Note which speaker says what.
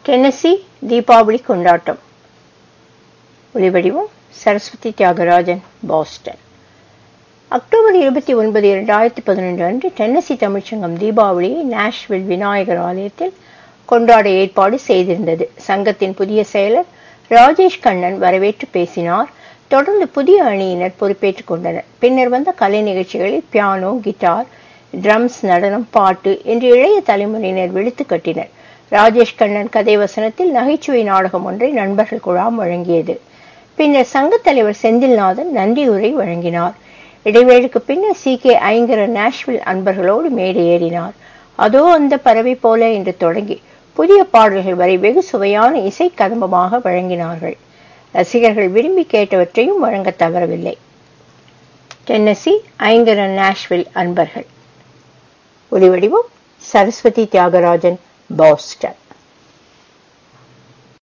Speaker 1: Tennessee Deepavali கொண்டாட்டம் ஒளிவடிவம் Saraswathi Thyagarajan Boston October இருபத்தி ஒன்பது இரண்டாயிரத்தி பதினொன்று அன்று டென்னசி தமிழ்ச்சங்கம் தீபாவளியை நாஷ்வில் விநாயகர் ஆலயத்தில் கொண்டாட ஏற்பாடு செய்திருந்தது சங்கத்தின் புதிய செயலர் ராஜேஷ் கண்ணன் வரவேற்று பேசினார் தொடர்ந்து புதிய அணியினர் பொறுப்பேற்றுக் கொண்டனர் பின்னர் வந்த கலை நிகழ்ச்சிகளில் பியானோ கிட்டார் ட்ரம்ஸ் நடனம் பாட்டு என்று இளைய தலைமுறையினர் விழித்து கட்டினர் ராஜேஷ் கண்ணன் கதை வசனத்தில் நகைச்சுவை நாடகம் ஒன்றை நண்பர்கள் குழாம் வழங்கியது பின்னர் சங்கத் தலைவர் செந்தில்நாதன் நன்றியுரை வழங்கினார் இடைவேளைக்கு பின்னர் சி கே ஐங்கர நாஷ்வில் அன்பர்களோடு மேடை ஏறினார் அதோ அந்த பறவை போல என்று தொடங்கி புதிய பாடல்கள் வரை வெகு சுவையான இசை கதம்பமாக வழங்கினார்கள் ரசிகர்கள் விரும்பி கேட்டவற்றையும் வழங்க தவறவில்லை டென்னசி ஐங்கரன் நாஷ்வில் அன்பர்கள் ஒளிவடிவம் சரஸ்வதி தியாகராஜன் பாஸ்டன்